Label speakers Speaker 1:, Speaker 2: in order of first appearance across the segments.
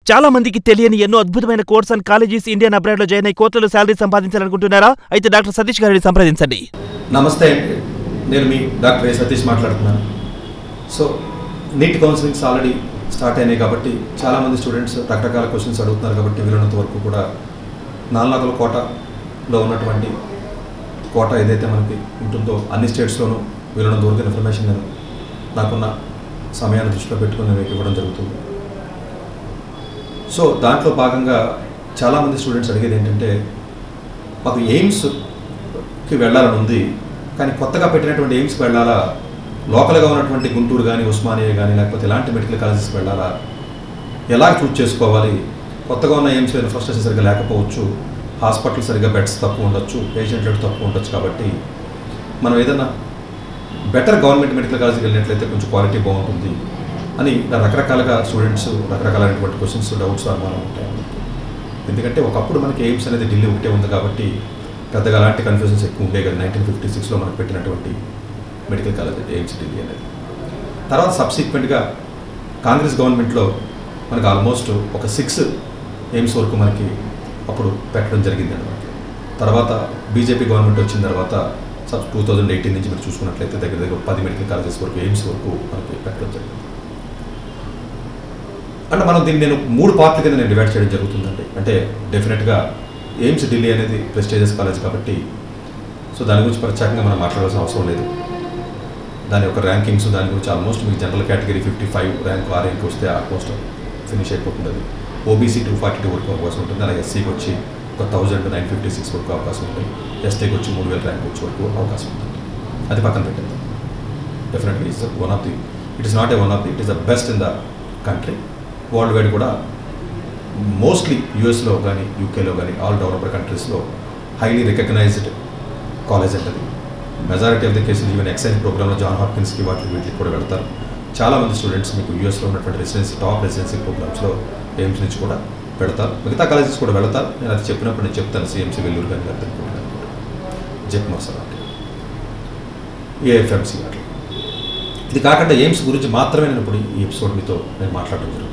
Speaker 1: చాలా మందికి తెలియని ఎన్నో అద్భుతమైన course and colleges Indian abroad లో జాయిన్ అయి కోట్లలో శాలరీ సంపాదించాలనుకుంటున్నారా అయితే డాక్టర్ సతీష్ గారిని సంప్రదించండి
Speaker 2: నమస్తే అండి నేను మీ డాక్టర్ ఏ సతీష్ మాట్లాడుతున్నాను so NEET counsellings already start అయినాయి కాబట్టి చాలామంది స్టూడెంట్స్ రకరకాల క్వశ్చన్స్ అడుగుతున్నారు కాబట్టి వీలైనంత వరకు కూడా నాలుగు కోటలో ఉన్నటువంటి కోట ఏదైతే మనకి ఉంటుందో అన్ని స్టేట్స్లోనూ వీలైనంత వరకు ఇన్ఫర్మేషన్ నేను నాకున్న సమయాన్ని దృష్టిలో పెట్టుకుని మీకు ఇవ్వడం జరుగుతుంది సో దాంట్లో భాగంగా చాలామంది స్టూడెంట్స్ అడిగేది ఏంటంటే మాకు ఎయిమ్స్కి వెళ్ళాలని ఉంది కానీ కొత్తగా పెట్టినటువంటి ఎయిమ్స్కి వెళ్ళాలా లోకల్గా ఉన్నటువంటి గుంటూరు కానీ ఉస్మానియా కానీ లేకపోతే ఎలాంటి మెడికల్ కాలేజెస్కి వెళ్ళాలా ఎలా చూజ్ చేసుకోవాలి కొత్తగా ఉన్న ఎయిమ్స్ ఇన్ఫ్రాస్ట్రక్చర్ సరిగ్గా లేకపోవచ్చు హాస్పిటల్ సరిగ్గా బెడ్స్ తక్కువ ఉండొచ్చు పేషెంట్ రేట్ తక్కువ ఉండొచ్చు కాబట్టి మనం ఏదైనా బెటర్ గవర్నమెంట్ మెడికల్ కాలేజ్కి వెళ్ళినట్లయితే కొంచెం క్వాలిటీ బాగుంటుంది అని ఇలా రకరకాలుగా స్టూడెంట్స్ రకరకాలైనటువంటి క్వశ్చన్స్ డౌట్స్ అనుమానం ఉంటాయి ఎందుకంటే ఒకప్పుడు మనకి ఎయిమ్స్ అనేది ఢిల్లీ ఒకటే ఉంది కాబట్టి పెద్దగా అలాంటి కన్ఫ్యూజన్స్ ఎక్కువ ఉండే కదా నైన్టీన్ ఫిఫ్టీ సిక్స్లో మనకు పెట్టినటువంటి మెడికల్ కాలేజ్ ఎయిమ్స్ ఢిల్లీ అనేది తర్వాత సబ్సిక్వెంట్గా కాంగ్రెస్ గవర్నమెంట్లో మనకు ఆల్మోస్ట్ ఒక సిక్స్ ఎయిమ్స్ వరకు మనకి అప్పుడు పెట్టడం జరిగింది మనకి తర్వాత బీజేపీ గవర్నమెంట్ వచ్చిన తర్వాత సబ్ టూ థౌజండ్ ఎయిటీన్ నుంచి మీరు చూసుకున్నట్లయితే దగ్గర దగ్గర పది మెడికల్ కాలేజెస్ వరకు ఎయిమ్స్ వరకు మనకి పెట్టడం జరిగింది అంటే మనం దీన్ని నేను మూడు పార్ట్ల కింద నేను డివైడ్ చేయడం జరుగుతుందండి అంటే డెఫినెట్గా ఎయిమ్స్ ఢిల్లీ అనేది ప్రెస్టేజియస్ కాలేజ్ కాబట్టి సో దాని గురించి ప్రత్యేకంగా మనం మాట్లాడాల్సిన అవసరం లేదు దాని యొక్క ర్యాంకింగ్స్ దాని గురించి ఆల్మోస్ట్ మీకు general category fifty five rank ఆ ర్యాంక్ వస్తే ఆల్మోస్ట్ ఫినిష్ అయిపోతుంది అది ఓబీసీ టూ ఫార్టీ టూ వరకు అవకాశం ఉంటుంది అలాగే ఎస్సీకి వచ్చి ఒక థౌజండ్ నైన్ ఫిఫ్టీ సిక్స్ వరకు అవకాశం ఉంటుంది ఎస్టీకి వచ్చి మూడు వేల ర్యాంక్ వచ్చే వరకు అవకాశం ఉంటుంది అది పక్కన పెట్టింది definitely it's one of the it is not a one of the it is the best in the country world wide కూడా మోస్ట్లీ యూఎస్లో కానీ యూకేలో కానీ ఆల్ డెవలప్డ్ కంట్రీస్లో హైలీ రికగ్నైజ్డ్ కాలేజ్ అంటది మెజారిటీ ఆఫ్ ది కేసులు ఈవెన్ ఎక్సైజ్ ప్రోగ్రామ్లో John హాప్కిన్స్కి వాటికి వీటికి కూడా వెళ్తారు చాలామంది స్టూడెంట్స్ మీకు యూఎస్లో ఉన్నటువంటి రెసిడెన్సీ టాప్ రెసిడెన్సీ ప్రోగ్రామ్స్లో ఎయిమ్స్ నుంచి కూడా పెడతారు మిగతా కాలేజెస్ కూడా వెళతారు నేను అది చెప్పినప్పుడు నేను చెప్తాను సిఎంసీ వెల్లూరు కానీ లేకపోతే ఇంకోటి కానీ జెక్ మర్సల్ అంటే ఏఎఫ్ఎంసీ అట్లా ఇది కాకుండా ఎయిమ్స్ గురించి మాత్రమే నేను ఇప్పుడు ఈ ఎపిసోడ్ మీతో నేను మాట్లాడడం జరుగుతుంది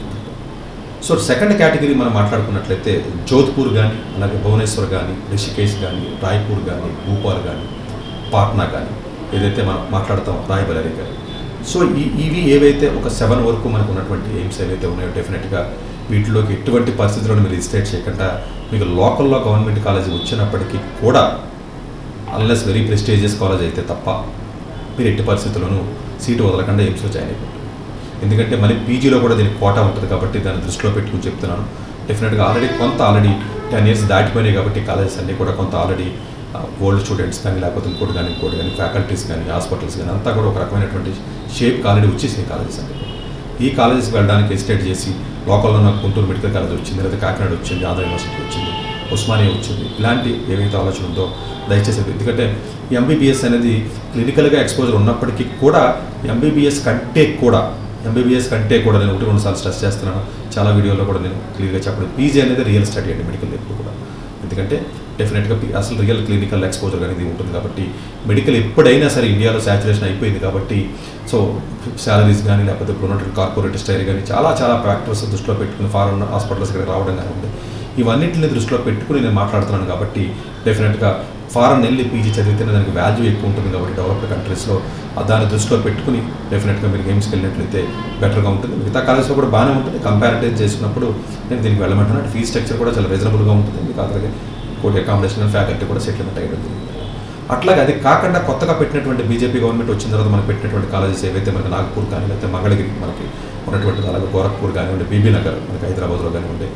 Speaker 2: సో సెకండ్ కేటగిరీ మనం మాట్లాడుకున్నట్లయితే జోధ్పూర్ కానీ అలాగే భువనేశ్వర్ కానీ రిషికేశ్ కానీ రాయ్పూర్ కానీ భూపాల్ కానీ పాట్నా కానీ ఏదైతే మనం మాట్లాడతాం రాయబరేలీ కానీ సో ఈ ఇవి ఏవైతే ఒక సెవెన్ వరకు మనకు ఉన్నటువంటి ఎయిమ్స్ ఏవైతే ఉన్నాయో డెఫినెట్గా వీటిలోకి ఎటువంటి పరిస్థితుల్లో మీరు రిజిస్ట్రేట్ చేయకుండా మీకు లోకల్లో గవర్నమెంట్ కాలేజీ వచ్చినప్పటికీ కూడా అన్లెస్ వెరీ ప్రెస్టీజియస్ కాలేజ్ అయితే తప్ప మీరు ఎట్టి పరిస్థితుల్లోనూ సీటు వదలకుండా ఎయిమ్స్లో జాయిన్ అయిపోతుంది ఎందుకంటే మళ్ళీ పీజీలో కూడా దీనికి కోటా ఉంటుంది కాబట్టి దాన్ని దృష్టిలో పెట్టుకుని చెప్తున్నాను డెఫినెట్గా ఆల్రెడీ కొంత ఆల్రెడీ టెన్ ఇయర్స్ దాటిపోయినాయి కాబట్టి కాలేజెస్ అన్నీ కూడా కొంత ఆల్రెడీ ఓల్డ్ స్టూడెంట్స్ కానీ లేకపోతే ఇంకోటి కానీ ఇంకోటి కానీ ఫ్యాకల్టీస్ కానీ హాస్పిటల్స్ కానీ అంతా కూడా ఒక రకమైనటువంటి షేప్ ఆల్రెడీ వచ్చేసినాయి కాలేజెస్ అన్నీ ఈ కాలేజెస్కి వెళ్ళడానికి ఎస్టేట్ చేసి లోకల్లో నాకు గుంటూరు మెడికల్ కాలేజ్ వచ్చింది లేదా కాకినాడ వచ్చింది ఆంధ్ర యూనివర్సిటీ వచ్చింది ఉస్మానియా వచ్చింది ఇలాంటి ఏవైతే ఆలోచన ఉందో దయచేసి ఎందుకంటే ఎంబీబీఎస్ అనేది క్లినికల్గా ఎక్స్పోజర్ ఉన్నప్పటికీ కూడా ఎంబీబీఎస్ కంటే కూడా ఎంబీబీఎస్ కంటే కూడా నేను ఒకటి రెండు సార్లు స్ట్రెస్ చేస్తున్నాను చాలా వీడియోలో కూడా నేను క్లియర్గా చెప్పడం పీజీ అనేది రియల్ స్టడీ అండి మెడికల్ ఎప్పుడు కూడా ఎందుకంటే డెఫినెట్గా అసలు రియల్ క్లినికల్ ఎక్స్పోజర్ అనేది ఉంటుంది కాబట్టి మెడికల్ ఎప్పుడైనా సరే ఇండియాలో శాచురేషన్ అయిపోయింది కాబట్టి సో శాలరీస్ కానీ లేకపోతే ఇప్పుడు ఉన్నటువంటి కార్పొరేట్ స్టైల్ కానీ చాలా చాలా ఫ్యాక్టర్స్ దృష్టిలో పెట్టుకుని ఫారెన్ హాస్పిటల్స్ ఇక్కడ రావడం కానీ ఉంది ఇవన్నింటిని దృష్టిలో పెట్టుకుని నేను మాట్లాడుతున్నాను కాబట్టి డెఫినెట్గా ఫారెన్ వెళ్ళి పీజీ చదివితేనే దానికి వాల్యూ ఎక్కువ ఉంటుంది కాబట్టి డెవలప్డ్ కంట్రీస్లో దాన్ని దృష్టిలో పెట్టుకుని డెఫినెట్గా మీరు గేమ్స్కి వెళ్ళినట్లయితే బెటర్గా ఉంటుంది మిగతా కాలేజ్లో కూడా బాగానే ఉంటుంది కంపారిటివ్ చేసినప్పుడు నేను దీనికి వెళ్ళమంటున్నాను ఫీ స్ట్రక్చర్ కూడా చాలా రీజనబుల్గా ఉంటుంది మీకు అలాగే ఇంకోటి అకామిడేషన్ ఫ్యాకల్టీ కూడా సెటిల్మెంట్ అయ్యడం జరిగింది అట్లాగే అది కాకుండా కొత్తగా పెట్టినటువంటి బీజేపీ గవర్నమెంట్ వచ్చిన తర్వాత మనకు పెట్టినటువంటి కాలేజెస్ ఏవైతే మనకి నాగపూర్ కానీ లేకపోతే మంగళగిరి మనకి ఉన్నటువంటి అలాగే గోరఖ్పూర్ కానివ్వండి బీబీ నగర్ మనకి హైదరాబాద్లో కానివ్వండి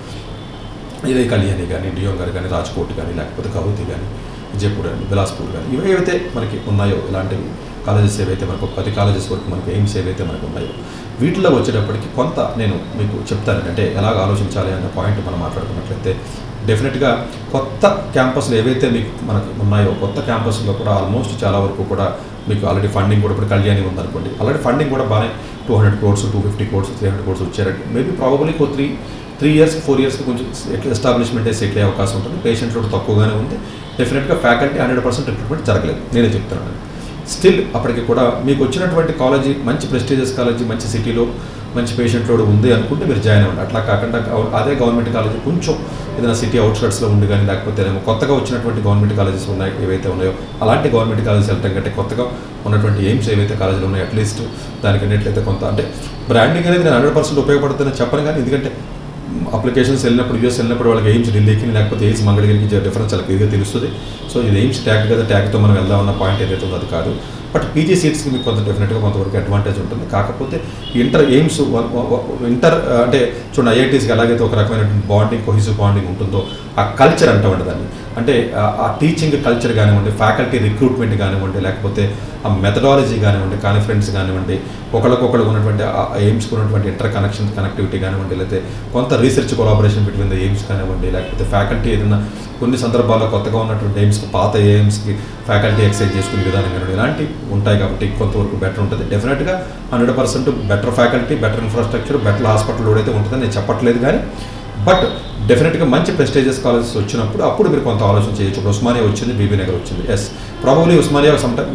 Speaker 2: ఇదే కళ్యాణి కానీ డియోంగర్ కానీ రాజ్కోట్ కానీ లేకపోతే కౌతి కానీ విజయపూర్ కానీ బిలాస్పూర్ కానీ ఇవి ఏవైతే మనకి ఉన్నాయో ఇలాంటివి కాలేజెస్ ఏవైతే మనకు పది కాలేజెస్ వరకు మనకి ఎయిమ్స్ ఏవైతే మనకు ఉన్నాయో వీటిలో వచ్చేటప్పటికి కొంత నేను మీకు చెప్తాను అంటే ఎలాగ ఆలోచించాలి అన్న పాయింట్ మనం మాట్లాడుకున్నట్లయితే డెఫినెట్గా కొత్త క్యాంపస్లు ఏవైతే మీకు మనకు ఉన్నాయో కొత్త క్యాంపస్లో కూడా ఆల్మోస్ట్ చాలా వరకు కూడా మీకు ఆల్రెడీ ఫండింగ్ కూడా ఇప్పుడు కళ్యాణి ఉందనుకోండి ఆల్రెడీ ఫండింగ్ కూడా బాగానే two hundred crore two fifty crore three hundred crore వచ్చారండి మేబీ ప్రాబబ్లీ ఒక త్రీ త్రీ ఇయర్స్ ఫోర్ ఇయర్స్కి కొంచెం ఎట్లా ఎస్టాబ్లిష్మెంట్ సెటిల్ అయ్యే అవకాశం ఉంటుంది పేషెంట్ లోడ్ తక్కువగానే ఉంది డెఫినెట్గా ఫ్యాకల్టీ హండ్రెడ్ పర్సెంట్ రిక్రూట్మెంట్ జరగలేదు నేనే చెప్తున్నాను స్టిల్ అప్పటికి కూడా మీకు వచ్చినటువంటి కాలేజీ మంచి ప్రెస్టీజియస్ కాలేజీ మంచి సిటీలో మంచి పేషెంట్ లోడ్ ఉంది అనుకుంటే మీరు జాయిన్ అవ్వండి అట్లా కాకుండా గవ- అదే గవర్నమెంట్ కాలేజ్ కొంచెం ఏదైనా సిటీ అవుట్స్కట్స్లో ఉండి కానీ లేకపోతే ఏమో కొత్తగా వచ్చినటువంటి గవర్నమెంట్ కాలేజెస్ ఉన్నాయి ఏవైతే ఉన్నాయో అలాంటి గవర్నమెంట్ కాలేజెస్ వెళ్ళటం కంటే కొత్తగా ఉన్నటువంటి ఎయిమ్స్ ఏవైతే కాలేజీలు ఉన్నాయో అట్లీస్ట్ దానికి అన్నిట్లయితే కొంత అంటే బ్రాండింగ్ అనేది నేను హండ్రెడ్ పర్సెంట్ ఉపయోగపడుతుందని చెప్పను కానీ ఎందుకంటే అప్లికేషన్స్ వెళ్ళినప్పుడు యూఎస్ వెళ్ళినప్పుడు వాళ్ళకి ఎయిమ్స్ ఢిల్లీకి లేకపోతే ఎయిమ్స్ మంగళగిరికి డిఫరెన్స్ చాలా క్లియర్గా తెలుస్తుంది సో ఇది ఎయిమ్స్ ట్యాగ్ కదా ట్యాగ్తో మనం వెళ్దాం అన్న పాయింట్ ఏదైతే ఉందో అది కాదు బట్ పీజీ సీట్స్కి మీకు కొంత డెఫినెట్గా కొంతవరకు అడ్వాంటేజ్ ఉంటుంది కాకపోతే ఇంటర్ ఎయిమ్స్ ఇంటర్ అంటే చూడండి ఐఐటీస్కి ఎలాగైతే ఒక రకమైనటువంటి బాండింగ్ కొహిసివ్ బాండింగ్ ఉంటుందో ఆ కల్చర్ అంటామండి దాన్ని అంటే ఆ- ఆ టీచింగ్ కల్చర్ కానివ్వండి ఫ్యాకల్టీ రిక్రూట్మెంట్ కానివ్వండి లేకపోతే ఆ మెథడాలజీ కానివ్వండి కాన్ఫరెన్స్ కానివ్వండి ఒకరికొకరు ఉన్నటువంటి ఆ ఎయిమ్స్కి ఉన్నటువంటి ఇంటర్ కనెక్షన్ కనెక్టివిటీ కానివ్వండి లేకపోతే కొంత research collaboration between the AIIMS కానివ్వండి లేకపోతే ఫ్యాకల్టీ ఏదైనా కొన్ని సందర్భాల్లో కొత్తగా ఉన్నటువంటి ఎయిమ్స్కి పాత ఎయిమ్స్కి ఫ్యాకల్టీ ఎక్సైజ్ చేసుకునే విధానం కానివ్వండి ఇలాంటివి ఉంటాయి కాబట్టి కొంతవరకు బెటర్ ఉంటుంది డెఫినెట్గా hundred percent better faculty better infrastructure better hospital అయితే ఉంటుందని నేను చెప్పట్లేదు కానీ బట్ డెఫినెట్గా మంచి ప్రెస్టేజియస్ కాలేజెస్ వచ్చినప్పుడు అప్పుడు మీరు కొంత ఆలోచన చేయొచ్చు ఇప్పుడు ఉస్మానియా వచ్చింది బీబీ నగర్ వచ్చింది yes probably Osmania sometime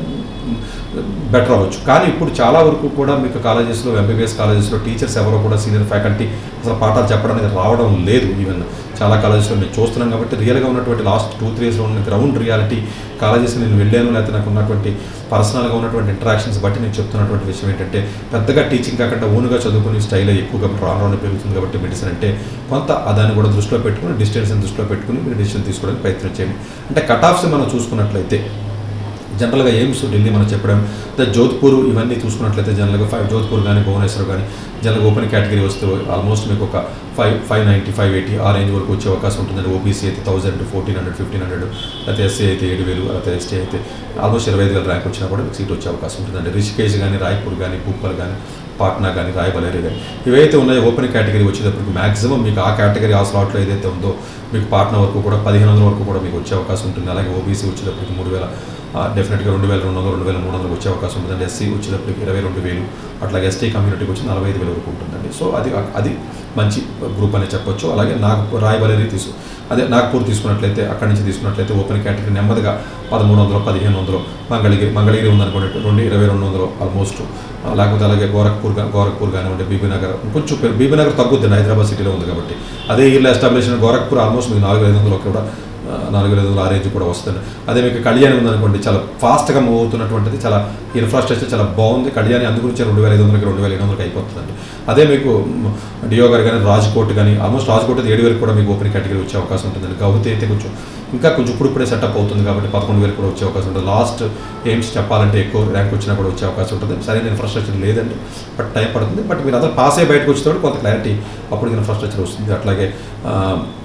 Speaker 2: better అవ్వచ్చు కానీ ఇప్పుడు చాలా వరకు కూడా మీకు కాలేజెస్లో ఎంబీబీఎస్ కాలేజెస్లో టీచర్స్ ఎవరో కూడా సీనియర్ ఫ్యాకల్టీ అసలు పాఠాలు చెప్పడానికి రావడం లేదు ఈవెన్ చాలా కాలేజెస్లో మేము చూస్తున్నాం కాబట్టి రియల్గా ఉన్నటువంటి లాస్ట్ టూ త్రీ ఇయర్స్లో ఉన్న గ్రౌండ్ రియాలిటీ కాలేజెస్ నేను వెళ్ళాను లేకపోతే నాకు ఉన్నటువంటి పర్సనల్గా ఉన్నటువంటి ఇంటరాక్షన్స్ బట్టి నేను చెప్తున్నటువంటి విషయం ఏంటంటే పెద్దగా టీచింగ్ కాకుండా ఓన్గా చదువుకునే స్టైల్ ఎక్కువగా రాను రాను పెరుగుతుంది కాబట్టి మెడిసిన్ అంటే కొంత ఆ దాన్ని కూడా దృష్టిలో పెట్టుకుని డిస్టెన్స్ని దృష్టిలో పెట్టుకుని మీరు డిసిషన్ తీసుకోవడానికి ప్రయత్నం చేయండి అంటే కట్ ఆఫ్స్ మనం చూసుకున్నట్లయితే జనరల్గా ఎయిమ్స్ ఢిల్లీ మనం చెప్పడం ద జోధ్పూర్ ఇవన్నీ చూసుకున్నట్లయితే జనరల్గా ఫైవ్ జోధ్పూర్ కానీ భువనేశ్వర్ కానీ జనరల్గా ఓపెన్ కేటగిరీ వస్తే ఆల్మోస్ట్ మీకు ఒక five five ninety five eighty ఆ రేంజ్ వరకు వచ్చే అవకాశం ఉంటుందండి ఓబీసీ అయితే thousand fourteen hundred fifteen hundred లేకపోతే ఎస్సీ అయితే ఏడు వేలు లేకపోతే ఎస్టీ అయితే ఆల్మోస్ట్ ఇరవై ఐదు వేల ర్యాంక్ వచ్చినా కూడా మీకు సీట్ వచ్చే అవకాశం ఉంటుందండి రిషికేష్ కానీ రాయ్పూర్ కానీ భూపాల్ కానీ పాట్నా కానీ రాయబలేరి కానీ ఇవైతే ఉన్నాయో ఓపెన్ కేటగిరీ వచ్చేటప్పటికి మాక్సిమం మీకు ఆ కేటగిరీ ఆ స్లాట్లో ఏదైతే ఉందో మీకు పాట్నా వరకు కూడా పదిహేను వందల వరకు కూడా మీకు వచ్చే అవకాశం ఉంటుంది అలాగే ఓబీసీ వచ్చేటప్పటికి మూడు వేల డెఫినెట్గా రెండు వేల రెండు వందలు రెండు వేల మూడు వందలకు వచ్చే అవకాశం ఉంటుందండి ఎస్సీ వచ్చేటప్పటికి ఇరవై రెండు వేలు అట్లాగే ఎస్టీ కమ్యూనిటీకి వచ్చి నలభై ఐదు వేల వరకు ఉంటుందండి సో అది అది మంచి గ్రూప్ అని చెప్పొచ్చు అలాగే నాగపూర్ రాయబరేలి తీసు అదే నాగ్పూర్ తీసుకున్నట్లయితే అక్కడి నుంచి తీసుకున్నట్లయితే ఓపెన్ కేటగిరీ నెమ్మదిగా పదమూడు వందలు పదిహేను వందలు మంగళగిరి మంగళగిరి ఉందనుకోండి రెండు ఇరవై రెండు వందలు ఆల్మోస్ట్ లేకపోతే అలాగే గోరఖ్పూర్ గా- గోరఖ్పూర్ కానివ్వండి బీబీనగర్ కొంచెం పెరు- బీబీనగర్ తగ్గుద్ది హైదరాబాద్ సిటీలో ఉంది కాబట్టి అదే ఇయర్లో ఎస్టాబ్లిష్ అయిన గోరఖ్పూర్ ఆల్మోస్ట్ మీకు నాలుగు ఐదు వందలు కూడా ఆ, నాలుగు వేల ఐదు వందల ఆ రేంజ్ కూడా వస్తుంది అదే మీకు కళ్యాణి ఉందనుకోండి చాలా ఫాస్ట్గా మూవ్ అవుతున్నటువంటిది చాలా ఇన్ఫ్రాస్ట్రక్చర్ చాలా బాగుంది కళ్యాణి అందు గురించి రెండు వేల ఐదు వందలకి రెండు వేల ఐదు వందలకి అయిపోతుందండి అదే మీకు మ్, డియో గారు కానీ రాజ్కోట్ కానీ ఆల్మోస్ట్ రాజ్కోట్ అయితే ఏడు వేలకు కూడా మీకు ఓపెన్ కేటగిరీ వచ్చే అవకాశం ఉంటుందండి గౌతి అయితే కొంచెం ఇంకా కొంచెం ఇప్పుడు ఇప్పుడే సెటప్ అవుతుంది కాబట్టి పదకొండు వేలు కూడా వచ్చే అవకాశం ఉంటుంది లాస్ట్ ఎయిమ్స్ చెప్పాలంటే ఎక్కువ ర్యాంక్ వచ్చినా కూడా వచ్చే అవకాశం ఉంటుంది సరైన ఇన్ఫ్రాస్ట్రక్చర్ లేదండి బట్ టైం పడుతుంది బట్ మీరు అందరూ పాస్ అయ్యి బయటకు వచ్చేటప్పుడు కొంత క్లారిటీ అప్పుడు ఇన్ఫ్రాస్ట్రక్చర్ వస్తుంది అట్లాగే ఆ,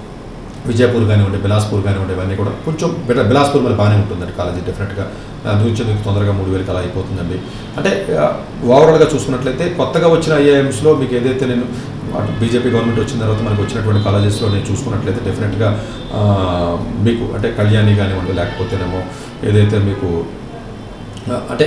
Speaker 2: విజయపూర్ కానివ్వండి బిలాస్పూర్ కానివ్వండి ఇవన్నీ కూడా కొంచెం బెటర్ బిలాస్పూర్ మరి బాగానే ఉంటుందండి కాలేజీ డెఫినెట్గా దాని నుంచి మీకు తొందరగా మూడు వేలకి అలా అయిపోతుందండి అంటే ఓవరాల్గా చూసుకున్నట్లయితే కొత్తగా వచ్చిన ఐఐఎమ్స్లో మీకు ఏదైతే నేను అటు బీజేపీ గవర్నమెంట్ వచ్చిన తర్వాత మనకు వచ్చినటువంటి కాలేజెస్లో నేను చూసుకున్నట్లయితే డెఫినెట్గా ఆ, మీకు అంటే కళ్యాణి కానివ్వండి లేకపోతేనేమో ఏదైతే మీకు ఆ, అంటే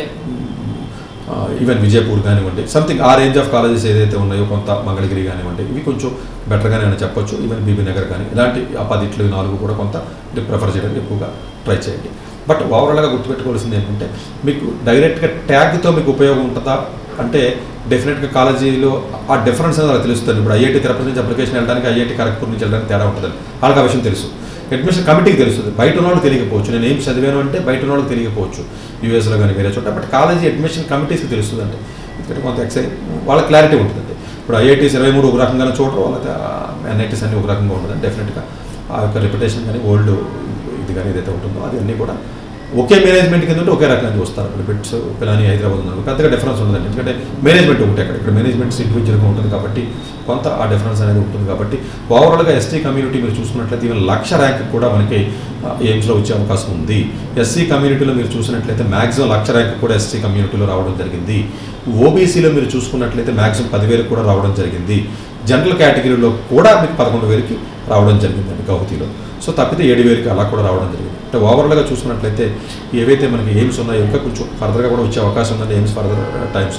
Speaker 2: ఈవెన్ విజయపూర్ కానివ్వండి సంథింగ్ ఆ రేంజ్ ఆఫ్ కాలేజెస్ ఏదైతే ఉన్నాయో కొంత మంగళగిరి కానివ్వండి ఇవి కొంచెం బెటర్గానే అని చెప్పొచ్చు ఈవెన్ బీబీ నగర్ కానీ ఇలాంటి ఆ పదిట్లు నాలుగు కూడా కొంత ప్రిఫర్ చేయడానికి ఎక్కువగా ట్రై చేయండి బట్ ఓవరాల్గా గుర్తుపెట్టుకోవాల్సింది ఏంటంటే మీకు డైరెక్ట్గా ట్యాగ్తో మీకు ఉపయోగం ఉంటుందా అంటే డెఫినెట్గా కాలేజీలో ఆ డిఫరెన్స్ అనేది వాళ్ళకి తెలుస్తుంది ఇప్పుడు ఐఐటి తిరుపతి నుంచి అప్లికేషన్ వెళ్ళడానికి ఐఐటి ఖరగ్పూర్ నుంచి వెళ్ళడానికి తేడా ఉంటుందండి వాళ్ళకి ఆ విషయం తెలుసు అడ్మిషన్ కమిటీకి తెలుస్తుంది బయట ఉన్న వాళ్ళకి తెలియకపోవచ్చు నేను ఏం చదివాను అంటే బయట ఉన్న వాళ్ళకి తెలియకపోవచ్చు యూఎస్లో కానీ వేరే చోట బట్ కాలేజీ అడ్మిషన్ కమిటీస్కి తెలుస్తుంది అంటే ఎందుకంటే కొంత ఎక్సైజ్ వాళ్ళ క్లారిటీ ఉంటుందండి ఇప్పుడు ఐఐటీస్ ఇరవై మూడు ఒక రకంగానే చూడరు వాళ్ళకి ఎన్ఐటీస్ అన్ని ఒక రకంగా ఉంటుంది డెఫినెట్గా ఆ యొక్క రెప్యుటేషన్ కానీ ఓల్డ్ ఇది కానీ ఏదైతే ఉంటుందో అది అన్నీ కూడా ఒకే మేనేజ్మెంట్ కింద ఉంటే ఒకే రకంగా చూస్తారు ఇప్పుడు బిట్స్ పిలాని హైదరాబాద్ ఉంది పెద్దగా డిఫరెన్స్ ఉండదండి ఎందుకంటే మేనేజ్మెంట్ ఒకటి అక్కడ ఇక్కడ మేనేజ్మెంట్ ఇండివిజువల్గా ఉంటుంది కాబట్టి కొంత ఆ డిఫరెన్స్ అనేది ఉంటుంది కాబట్టి ఓవరాల్గా ఎస్టీ కమ్యూనిటీ మీరు చూసుకున్నట్లయితే ఈవెన్ లక్ష ర్యాంక్ కూడా మనకి ఎయిమ్స్లో వచ్చే అవకాశం ఉంది ఎస్సీ కమ్యూనిటీలో మీరు చూసినట్లయితే మ్యాక్సిమం లక్ష ర్యాంక్ కూడా ఎస్సీ కమ్యూనిటీలో రావడం జరిగింది ఓబీసీలో మీరు చూసుకున్నట్లయితే మ్యాక్సిమం పదివేలకు కూడా రావడం జరిగింది జనరల్ కేటగిరీలో కూడా మీకు పదకొండు వేలకి రావడం జరిగిందండి గౌహతిలో సో తప్పితే ఏడు వేలకి అలా కూడా రావడం జరిగింది అంటే ఓవరాల్గా చూసుకున్నట్లయితే ఏవైతే మనకి ఎయిమ్స్ ఉన్నాయో ఇంకా కొంచెం ఫర్దర్గా కూడా వచ్చే అవకాశం ఉందండి ఎయిమ్స్ ఫర్దర్ టైమ్స్లో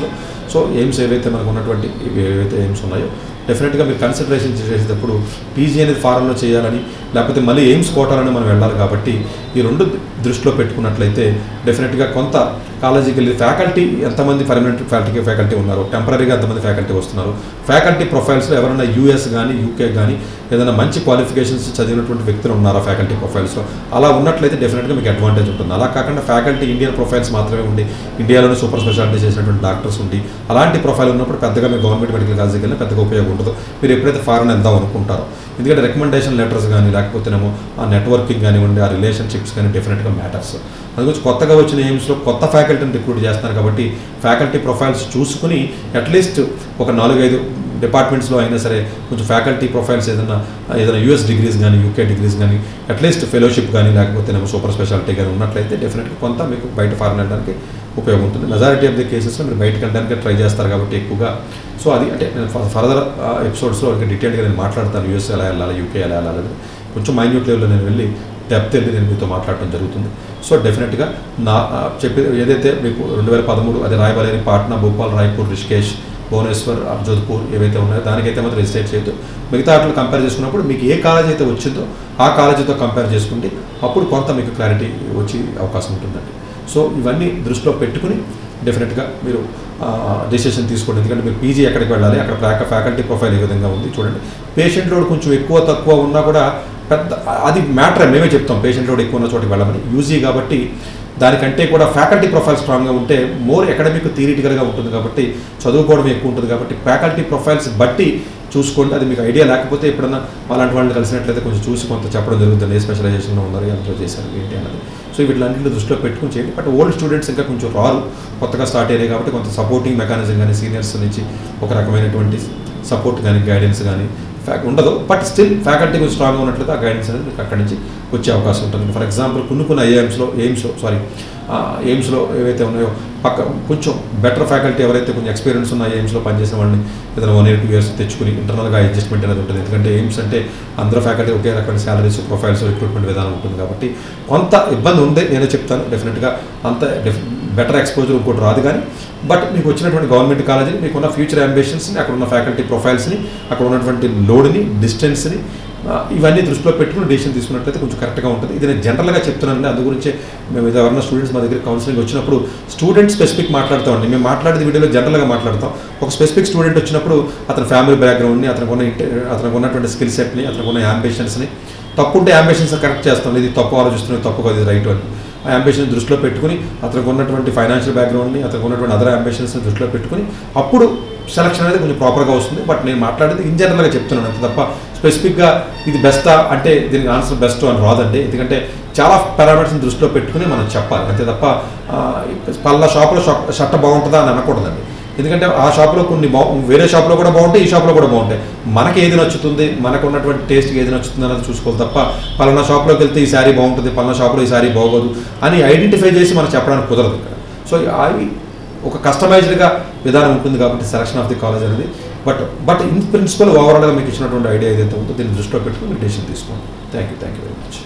Speaker 2: సో ఎయిమ్స్ ఏవైతే మనకు ఉన్నటువంటి ఇవి ఏవైతే ఎయిమ్స్ ఉన్నాయో డెఫినెట్గా మీరు కన్సిడరేషన్ చేసేటప్పుడు పీజీ అనేది ఫారెన్లో చేయాలని లేకపోతే మళ్ళీ ఎయిమ్స్ కోటాలని మనం వెళ్ళాలి కాబట్టి ఈ రెండు దృష్టిలో పెట్టుకున్నట్లయితే డెఫినెట్గా కొంత కాలేజీకి వెళ్ళి ఫ్యాకల్టీ ఎంతమంది పర్మనెంట్ ఫ్యాకల్టీ ఫ్యాకల్టీ ఉన్నారు టెంపరీగా ఎంతమంది ఫ్యాకల్టీ వస్తున్నారు ఫ్యాకల్టీ ప్రొఫైల్స్లో ఎవరైనా యూఎస్ కానీ యూకే కానీ ఏదైనా మంచి క్వాలిఫికేషన్స్ చదివినటువంటి వ్యక్తులు ఉన్నారా ఫ్యాకల్టీ ప్రొఫైల్స్లో అలా ఉన్నట్లయితే డెఫినెట్గా మీకు అడ్వాంటేజ్ ఉంటుంది అలా కాకుండా ఫ్యాకల్టీ ఇండియన్ ప్రొఫైల్స్ మాత్రమే ఉండి ఇండియాలోనే సూపర్ స్పెషాలిటీ చేసినటువంటి డాక్టర్స్ ఉండి అలాంటి ప్రొఫైల్ ఉన్నప్పుడు పెద్దగా మీ గవర్నమెంట్ మెడికల్ కాలేజీకి వెళ్ళినా పెద్దగా ఉపయోగం ఉండదు మీరు ఎప్పుడైతే ఫారెన్ వెళ్దాం అనుకుంటారో ఎందుకంటే రికమెండేషన్ లెటర్స్ కానీ లేకపోతేనేమో ఆ నెట్వర్కింగ్ కానివ్వండి ఆ రిలేషన్షిప్స్ కానీ డెఫినెట్గా మ్యాటర్స్ అది గురించి కొత్తగా వచ్చిన ఎయిమ్స్లో కొత్త ఫ్యాకల్టీని రిక్రూట్ చేస్తున్నారు కాబట్టి ఫ్యాకల్టీ ప్రొఫైల్స్ చూసుకుని అట్లీస్ట్ ఒక నాలుగైదు డిపార్ట్మెంట్స్లో అయినా సరే కొంచెం ఫ్యాకల్టీ ప్రొఫైల్స్ ఏదైనా ఏదైనా యూఎస్ డిగ్రీస్ కానీ యూకే డిగ్రీస్ కానీ అట్లీస్ట్ ఫెలోషిప్ కానీ లేకపోతే సూపర్ స్పెషాలిటీ కానీ ఉన్నట్లయితే డెఫినెట్గా కొంత మీకు బయట ఫారెన్ వెళ్ళడానికి ఉపయోగం ఉంటుంది మెజారిటీ ఆఫ్ ది కేసెస్లో మీరు బయటకు వెళ్ళడానికి ట్రై చేస్తారు కాబట్టి ఎక్కువగా సో అది అంటే నేను ఫర్దర్ ఎపిసోడ్స్లో ఇంకా డీటెయిల్గా నేను మాట్లాడతాను యూఎస్ ఎలా వెళ్ళాలి యూకే ఎలా వెళ్ళాలి కొంచెం మైన్యూట్ లెవెల్లో నేను వెళ్ళి డెప్త్ వెళ్ళి నేను మీతో మాట్లాడటం జరుగుతుంది సో డెఫినెట్గా నా ఆ, చెప్పి ఏదైతే మీకు రెండు వేల పదమూడు అదే రాయబరేలి పాట్నా భోపాల్ రాయ్పూర్ రిషికేష్ భువనేశ్వర్ జోధ్పూర్ ఏవైతే ఉన్నాయో దానికైతే మాత్రం రిజిస్ట్రేట్ చేయొద్దు మిగతా వాటిలో కంపేర్ చేసుకున్నప్పుడు మీకు ఏ కాలేజ్ అయితే వచ్చిందో ఆ కాలేజీతో కంపేర్ చేసుకుంటే అప్పుడు కొంత మీకు క్లారిటీ వచ్చి అవకాశం ఉంటుందండి సో ఇవన్నీ దృష్టిలో పెట్టుకుని డెఫినెట్గా మీరు డెసిషన్ తీసుకోండి ఎందుకంటే మీరు పీజీ ఎక్కడికి వెళ్ళాలి అక్కడ ఫ్యాక ఫ్యాకల్టీ ప్రొఫైల్ ఏ విధంగా ఉంది చూడండి పేషెంట్ లోడ్ కొంచెం ఎక్కువ తక్కువ ఉన్నా కూడా పెద్ద అది మ్యాటర్ మేమే చెప్తాం పేషెంట్ లోడ్ ఎక్కువ ఉన్న చోటికి వెళ్ళమని యూజీ కాబట్టి దానికంటే కూడా ఫ్యాకల్టీ ప్రొఫైల్ స్ట్రాంగ్గా ఉంటే మోర్ అకాడమిక్ థియరిటికల్గా ఉంటుంది కాబట్టి చదువుకోవడం ఎక్కువ ఉంటుంది కాబట్టి ఫ్యాకల్టీ ప్రొఫైల్స్ బట్టి చూసుకోండి అది మీకు ఐడియా లేకపోతే ఎప్పుడన్నా అలాంటి వాళ్ళని కలిసినట్లయితే కొంచెం చూసి కొంత చెప్పడం జరుగుతుంది ఏ స్పెషలైజేషన్లో ఉన్నారు ఎంతో చేశారు ఏంటి అన్నది సో వీటిలన్నింటిలో దృష్టిలో పెట్టుకుని చేయండి బట్ ఓల్డ్ స్టూడెంట్స్ ఇంకా కొంచెం రారు కొత్తగా స్టార్ట్ అయ్యాయి కాబట్టి కొంత సపోర్టింగ్ మెకానిజం కానీ సీనియర్స్ నుంచి ఒక రకమైనటువంటి సపోర్ట్ కానీ గైడెన్స్ కానీ ఫ్యాక్ ఉండదు బట్ స్టిల్ ఫ్యాకల్టీ కొంచెం స్ట్రాంగ్గా ఉన్నట్లయితే ఆ గైడెన్స్ అనేది మీకు అక్కడి నుంచి వచ్చే అవకాశం ఉంటుంది ఫర్ ఎగ్జాంపుల్ కొన్ని కొన్ని ఐఎమ్స్లో ఎయిమ్స్లో సారీ ఎయిమ్స్లో ఏవైతే ఉన్నాయో పక్క కొంచెం బెటర్ ఫ్యాకల్టీ ఎవరైతే కొంచెం ఎక్స్పీరియన్స్ ఉన్న ఎయిమ్స్లో పనిచేసిన వాళ్ళని ఏదైనా వన్ ఇయర్ టూ ఇయర్స్ తెచ్చుకుని ఇంటర్నల్గా అడ్జస్ట్మెంట్ అనేది ఉంటుంది ఎందుకంటే ఎయిమ్స్ అంటే అందరూ ఫ్యాకల్టీ ఒకే రకమైన శాలరీస్ ప్రొఫైల్స్ రిక్రూట్మెంట్ విధానం ఉంటుంది కాబట్టి కొంత ఇబ్బంది ఉంది నేనే చెప్తాను డెఫినెట్గా అంత డెఫ్ బెటర్ ఎక్స్పోజర్ ఇంకోటి రాదు కానీ బట్ మీకు వచ్చినటువంటి గవర్నమెంట్ కాలేజీని మీకున్న ఫ్యూచర్ అంబిషన్స్ని అక్కడ ఉన్న ఫ్యాకల్టీ ప్రొఫైల్స్ని అక్కడ ఉన్నటువంటి లోడ్ని డిస్టెన్స్ని ఆ, ఇవన్నీ దృష్టిలో పెట్టుకుని డెసిషన్ తీసుకున్నట్లయితే కొంచెం కరెక్ట్గా ఉంటుంది ఇది నేను జనరల్గా చెప్తున్నాను అందు గురించే మేము ఇది ఎవరైనా స్టూడెంట్స్ మా దగ్గర కౌన్సిలింగ్ వచ్చినప్పుడు స్టూడెంట్ స్పెసిఫిక్ మాట్లాడుతామండి మేము మాట్లాడేది వీడియోలో జనరల్గా మాట్లాడతాం ఒక స్పెసిఫిక్ స్టూడెంట్ వచ్చినప్పుడు అతని ఫ్యామిలీ బ్యాక్గ్రౌండ్ని అతనికి ఉన్న ఇంట- అతనికి ఉన్నటువంటి స్కిల్ సెట్ని అతనికి ఉన్న అంబిషన్స్ని తప్పు ఉంటే అంబిషన్స్ కరెక్ట్ చేస్తాం ఇది తప్పు ఆలోచిస్తున్నాం తప్పు కాదు ఇది రైట్ అని ఆ అంబిషన్ దృష్టిలో పెట్టుకుని అతనికి ఉన్నటువంటి ఫైనాన్షియల్ బ్యాక్గ్రౌండ్ని అతనికి ఉన్నటువంటి అదర్ అంబిషన్స్ని దృష్టిలో పెట్టుకుని అప్పుడు సెలక్షన్ అనేది కొంచెం ప్రాపర్గా వస్తుంది బట్ నేను మాట్లాడేది ఇన్ జనరల్గా చెప్తున్నాను అంతే తప్ప స్పెసిఫిక్గా ఇది బెస్టా అంటే దీనికి ఆన్సర్ బెస్ట్ అని రాదండి ఎందుకంటే చాలా పారామీటర్స్ని దృష్టిలో పెట్టుకుని మనం చెప్పాలి అంతే తప్ప ఆ, పలానా షాప్లో షాప్ షర్ట్ బాగుంటుందా అని అనకూడదండి ఎందుకంటే ఆ షాప్లో కొన్ని బాగు వేరే షాప్లో కూడా బాగుంటాయి ఈ షాప్లో కూడా బాగుంటాయి మనకి ఏది నచ్చుతుంది మనకు ఉన్నటువంటి టేస్ట్కి ఏది నచ్చుతుంది అనేది చూసుకోవాలి తప్ప పలానా షాప్లోకి వెళ్తే ఈ శారీ బాగుంటుంది పలానా షాప్లో ఈ శారీ బాగోదు అని ఐడెంటిఫై చేసి మనం చెప్పడానికి కుదరదు ఇక్కడ సో అవి ఒక కస్టమైజ్డ్గా విధానం ఉంటుంది కాబట్టి సెలక్షన్ ఆఫ్ ది కాలేజ్ అనేది బట్ బట్ ఇన్ ప్రిన్సిపల్ ఓవరాల్గా మీకు ఇచ్చినటువంటి ఐడియా ఏదైతే ఉందో దీన్ని దృష్టిలో పెట్టుకుని మీరు డెసిషన్ తీసుకోండి thank you thank you very much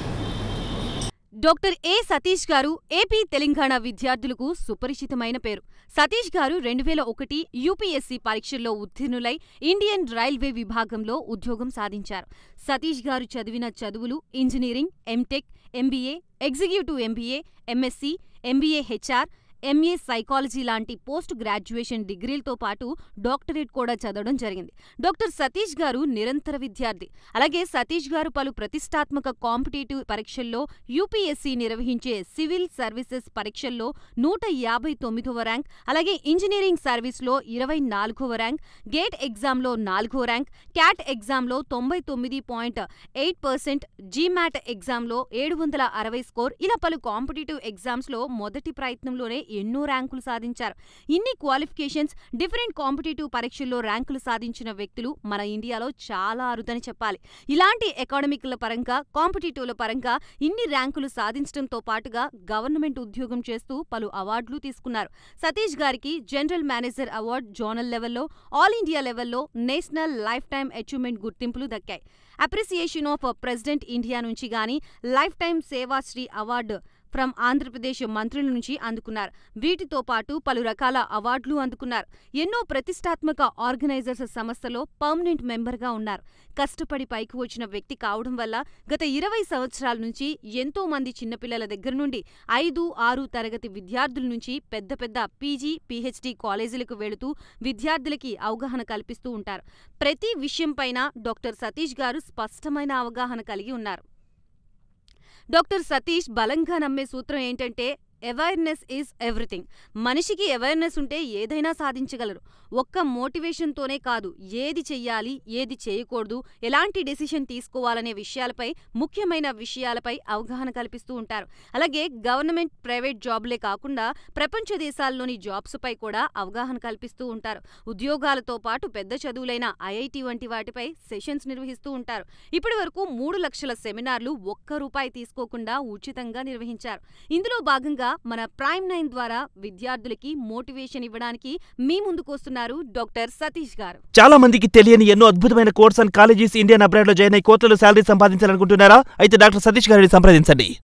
Speaker 3: doctor A Satish garu AP Telangana విద్యార్థులకు సుపరిచితమైన పేరు సతీష్ గారు రెండు వేల ఒకటి యూపీఎస్సీ పరీక్షల్లో ఉత్తీర్ణులై ఇండియన్ రైల్వే విభాగంలో ఉద్యోగం సాధించారు సతీష్ గారు చదివిన చదువులు engineering MTech MBA executive MBA MSc MBA HR MA psychology లాంటి పోస్ట్ గ్రాడ్యుయేషన్ డిగ్రీలతో పాటు డాక్టరేట్ కూడా చదవడం జరిగింది డాక్టర్ సతీష్ గారు నిరంతర విద్యార్థి అలాగే సతీష్ గారు పలు ప్రతిష్టాత్మక కాంపిటేటివ్ పరీక్షల్లో యూపీఎస్సీ నిర్వహించే సివిల్ సర్వీసెస్ పరీక్షల్లో నూట యాభై తొమ్మిదవ ర్యాంక్ అలాగే ఇంజనీరింగ్ సర్వీస్లో ఇరవై నాలుగవ ర్యాంక్ గేట్ ఎగ్జామ్లో నాలుగో ర్యాంక్ క్యాట్ ఎగ్జామ్లో తొంభై తొమ్మిది పాయింట్ ఎయిట్ పర్సెంట్ జీమాట్ ఎగ్జామ్లో ఏడు వందల అరవై స్కోర్ ఇలా పలు కాంపిటేటివ్ ఎగ్జామ్స్లో మొదటి ప్రయత్నంలోనే ఎన్నో ర్యాంకులు సాధించారు ఇన్ని క్వాలిఫికేషన్స్ డిఫరెంట్ కాంపిటేటివ్ పరీక్షల్లో ర్యాంకులు సాధించిన వ్యక్తులు మన ఇండియాలో చాలా అరుదని చెప్పాలి ఇలాంటి ఎకాడమిక్ల పరంగా కాంపిటేటివ్ల పరంగా ఇన్ని ర్యాంకులు సాధించడంతో పాటుగా గవర్నమెంట్ ఉద్యోగం చేస్తూ పలు అవార్డులు తీసుకున్నారు సతీష్ గారికి జనరల్ మేనేజర్ అవార్డు జోనల్ లెవెల్లో ఆల్ ఇండియా లెవెల్లో నేషనల్ లైఫ్ టైం అచీవ్మెంట్ గుర్తింపులు దక్కాయి అప్రిసియేషన్ ఆఫ్ ప్రెసిడెంట్ ఇండియా నుంచి గాని life time Sevashri award from Andhra Pradesh మంత్రుల నుంచి అందుకున్నారు వీటితో పాటు పలు రకాల అవార్డులు అందుకున్నారు ఎన్నో ప్రతిష్టాత్మక ఆర్గనైజర్స్ సంస్థలో పర్మనెంట్ మెంబర్గా ఉన్నారు కష్టపడి పైకి వచ్చిన వ్యక్తి కావడం వల్ల గత ఇరవై సంవత్సరాల నుంచి ఎంతో మంది చిన్నపిల్లల దగ్గర నుండి ఐదు ఆరు తరగతి విద్యార్థుల నుంచి పెద్ద పెద్ద పీజీ పీహెచ్డీ కాలేజీలకు వెళుతూ విద్యార్థులకి అవగాహన కల్పిస్తూ ఉంటారు ప్రతి విషయంపైన డాక్టర్ సతీష్ గారు స్పష్టమైన అవగాహన కలిగి ఉన్నారు డాక్టర్ సతీష్ బలంగా నమ్మే సూత్రం ఏంటంటే అవేర్నెస్ ఈజ్ ఎవ్రీథింగ్ మనిషికి అవేర్నెస్ ఉంటే ఏదైనా సాధించగలరు ఒక్క మోటివేషన్తోనే కాదు ఏది చెయ్యాలి ఏది చేయకూడదు ఎలాంటి డెసిషన్ తీసుకోవాలనే విషయాలపై ముఖ్యమైన విషయాలపై అవగాహన కల్పిస్తూ ఉంటారు అలాగే గవర్నమెంట్ ప్రైవేట్ జాబ్లే కాకుండా ప్రపంచ దేశాల్లోని జాబ్స్ పై కూడా అవగాహన కల్పిస్తూ ఉంటారు ఉద్యోగాలతో పాటు పెద్ద చదువులైన ఐఐటి వంటి వాటిపై సెషన్స్ నిర్వహిస్తూ ఉంటారు ఇప్పటి వరకు మూడు లక్షల సెమినార్లు ఒక్క రూపాయి తీసుకోకుండా ఉచితంగా నిర్వహించారు ఇందులో భాగంగా మన ప్రైమ్ నైన్ ద్వారా విద్యార్థులకి మోటివేషన్ ఇవ్వడానికి మీ ముందుకు వస్తున్నారు డాక్టర్ సతీష్ గారు
Speaker 1: చాలా మందికి తెలియని ఎన్నో అద్భుతమైన course and colleges Indian abroad లో జాయిన్ అయి కోట్లలో శాలరీ సంపాదించాలనుకుంటున్నారా అయితే డాక్టర్ సతీష్ గారిని సంప్రదించండి